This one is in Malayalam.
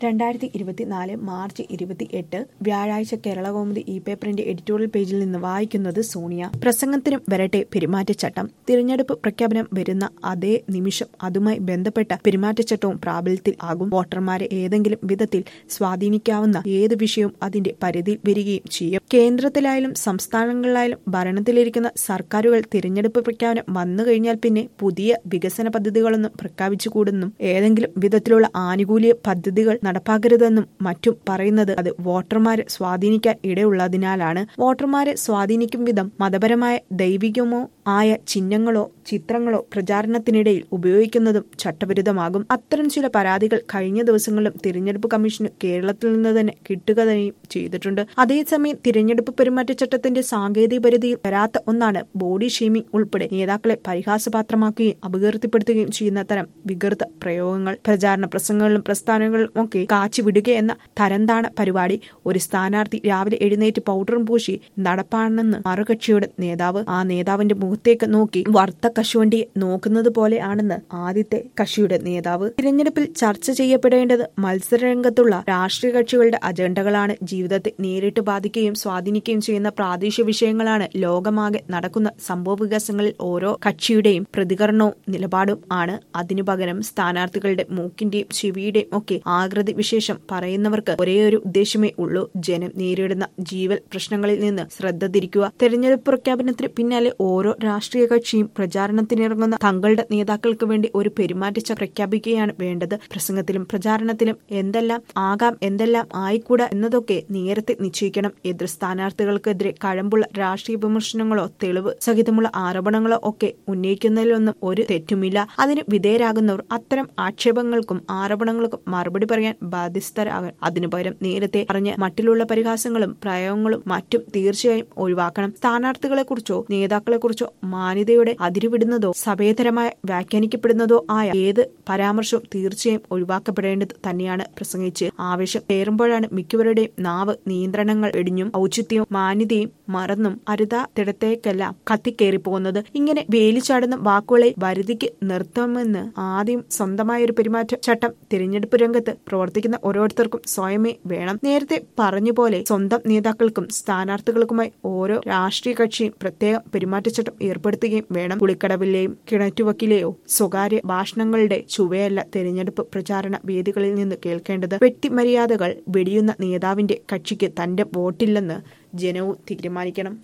രണ്ടായിരത്തി ഇരുപത്തിനാല് മാർച്ച് ഇരുപത്തി എട്ട് വ്യാഴാഴ്ച കേരളകൗമുദി ഇ പേപ്പറിന്റെ എഡിറ്റോറിയൽ പേജിൽ നിന്ന് വായിക്കുന്നത് സോണിയ പ്രസംഗത്തിനും വരട്ടെ പെരുമാറ്റച്ചട്ടം തിരഞ്ഞെടുപ്പ് പ്രഖ്യാപനം വരുന്ന അതേ നിമിഷം അതുമായി ബന്ധപ്പെട്ട പെരുമാറ്റച്ചട്ടവും പ്രാബല്യത്തിൽ ആകും വോട്ടർമാരെ ഏതെങ്കിലും വിധത്തിൽ സ്വാധീനിക്കാവുന്ന ഏത് വിഷയവും അതിന്റെ പരിധിയിൽ വരികയും ചെയ്യും കേന്ദ്രത്തിലായാലും സംസ്ഥാനങ്ങളിലായാലും ഭരണത്തിലിരിക്കുന്ന സർക്കാരുകൾ തിരഞ്ഞെടുപ്പ് പ്രഖ്യാപനം വന്നു കഴിഞ്ഞാൽ പിന്നെ പുതിയ വികസന പദ്ധതികളൊന്നും പ്രഖ്യാപിച്ചുകൂടെന്നും ഏതെങ്കിലും വിധത്തിലുള്ള ആനുകൂല്യ പദ്ധതികൾ നടപ്പാക്കരുതെന്നും മറ്റും പറയുന്നത് അത് വോട്ടർമാരെ സ്വാധീനിക്കാൻ ഇടയുള്ളതിനാലാണ് വോട്ടർമാരെ സ്വാധീനിക്കും വിധം മതപരമായ ദൈവികമോ ആയ ചിഹ്നങ്ങളോ ചിത്രങ്ങളോ പ്രചാരണത്തിനിടയിൽ ഉപയോഗിക്കുന്നതും ചട്ടവിരുദ്ധമാകും അത്തരം ചില പരാതികൾ കഴിഞ്ഞ ദിവസങ്ങളിലും തിരഞ്ഞെടുപ്പ് കമ്മീഷന് കേരളത്തിൽ നിന്ന് തന്നെ കിട്ടുക തന്നെയും ചെയ്തിട്ടുണ്ട് അതേസമയം തിരഞ്ഞെടുപ്പ് പെരുമാറ്റച്ചട്ടത്തിന്റെ സാങ്കേതിക പരിധിയിൽ വരാത്ത ഒന്നാണ് ബോഡി ഷെയ്മിംഗ് ഉൾപ്പെടെ നേതാക്കളെ പരിഹാസപാത്രമാക്കുകയും അപകീർത്തിപ്പെടുത്തുകയും ചെയ്യുന്ന തരം വികൃത പ്രയോഗങ്ങൾ പ്രചാരണ പ്രസംഗങ്ങളിലും പ്രസ്ഥാനങ്ങളിലും ഒക്കെ കാച്ചിവിടുക എന്ന തരംതാണ പരിപാടി ഒരു സ്ഥാനാർത്ഥി രാവിലെ എഴുന്നേറ്റ് പൗഡറും പൂശി നടപ്പാണെന്ന് മറുകക്ഷിയുടെ നേതാവ് ആ നേതാവിന്റെ മുഖത്തേക്ക് നോക്കി വർത്ത കശുവണ്ടിയെ നോക്കുന്നത് പോലെ ആണെന്ന് ആദ്യത്തെ കക്ഷിയുടെ നേതാവ് തിരഞ്ഞെടുപ്പിൽ ചർച്ച ചെയ്യപ്പെടേണ്ടത് മത്സരരംഗത്തുള്ള രാഷ്ട്രീയ കക്ഷികളുടെ അജണ്ടകളാണ് ജീവിതത്തെ നേരിട്ട് ബാധിക്കുകയും സ്വാധീനിക്കുകയും ചെയ്യുന്ന പ്രാദേശിക വിഷയങ്ങളാണ് ലോകമാകെ നടക്കുന്ന സംഭവ വികാസങ്ങളിൽ ഓരോ കക്ഷിയുടെയും പ്രതികരണവും നിലപാടും ആണ് അതിനു പകരം സ്ഥാനാർത്ഥികളുടെ മൂക്കിന്റെയും ചെവിയുടെയും ഒക്കെ ആകൃതി വിശേഷം പറയുന്നവർക്ക് ഒരേ ഒരു ഉദ്ദേശമേ ഉള്ളൂ ജനം നേരിടുന്ന ജീവൽ പ്രശ്നങ്ങളിൽ നിന്ന് ശ്രദ്ധ തിരിക്കുക തെരഞ്ഞെടുപ്പ് പ്രഖ്യാപനത്തിന് പിന്നാലെ ഓരോ രാഷ്ട്രീയ കക്ഷിയും പ്രചാരണത്തിനിറങ്ങുന്ന തങ്ങളുടെ നേതാക്കൾക്ക് വേണ്ടി ഒരു പെരുമാറ്റച്ച പ്രഖ്യാപിക്കുകയാണ് വേണ്ടത് പ്രസംഗത്തിലും പ്രചാരണത്തിലും എന്തെല്ലാം ആകാം എന്തെല്ലാം ആയിക്കൂടാ എന്നതൊക്കെ നേരത്തെ നിശ്ചയിക്കണം എതിർ സ്ഥാനാർത്ഥികൾക്കെതിരെ കഴമ്പുള്ള രാഷ്ട്രീയ വിമർശനങ്ങളോ തെളിവ് സഹിതമുള്ള ആരോപണങ്ങളോ ഒക്കെ ഉന്നയിക്കുന്നതിലൊന്നും ഒരു തെറ്റുമില്ല അതിന് വിധേയരാകുന്നവർ അത്തരം ആക്ഷേപങ്ങൾക്കും ആരോപണങ്ങൾക്കും മറുപടി പറയാൻ ബാധ്യസ്ഥരാകാൻ അതിനു പകരം നേരത്തെ പറഞ്ഞ മട്ടിലുള്ള പരിഹാസങ്ങളും പ്രയോഗങ്ങളും മറ്റും തീർച്ചയായും ഒഴിവാക്കണം സ്ഥാനാർത്ഥികളെക്കുറിച്ചോ നേതാക്കളെക്കുറിച്ചോ മാന്യതയുടെ അതിരുവിടുന്നതോ സഭേതരമായി വ്യാഖ്യാനിക്കപ്പെടുന്നതോ ആയ ഏത് പരാമർശവും തീർച്ചയായും ഒഴിവാക്കപ്പെടേണ്ടത് തന്നെയാണ് പ്രസംഗിച്ച് ആവേശം കയറുമ്പോഴാണ് മിക്കവരുടെയും നാവ് നിയന്ത്രണങ്ങൾ വെടിഞ്ഞും ഔചിത്യവും മാന്യതയും മറന്നും അരുതാത്തിടത്തേക്കെല്ലാം കത്തിക്കേറിപ്പോകുന്നത് ഇങ്ങനെ വേലിച്ചാടുന്ന വാക്കുകളെ വരുതിക്ക് നിർത്തണമെന്ന് ആദ്യം സ്വന്തമായൊരു പെരുമാറ്റ ചട്ടം തിരഞ്ഞെടുപ്പ് രംഗത്ത് പ്രവർത്തിക്കുന്ന ഓരോരുത്തർക്കും സ്വയമേ വേണം നേരത്തെ പറഞ്ഞ പോലെ സ്വന്തം നേതാക്കൾക്കും സ്ഥാനാർത്ഥികൾക്കുമായി ഓരോ രാഷ്ട്രീയ കക്ഷിയും പ്രത്യേകം പെരുമാറ്റച്ചട്ടം ഏർപ്പെടുത്തുകയും വേണം കുളിക്കടവിലെയും കിണറ്റുവക്കിലെയോ സ്വകാര്യ ഭാഷണങ്ങളുടെ ചുവയല്ല തെരഞ്ഞെടുപ്പ് പ്രചാരണ വേദികളിൽ നിന്ന് കേൾക്കേണ്ടത് വ്യക്തിമര്യാദകൾ വെടിയുന്ന നേതാവിന്റെ കക്ഷിക്ക് തന്റെ വോട്ടില്ലെന്ന് ജനവും തീരുമാനിക്കണം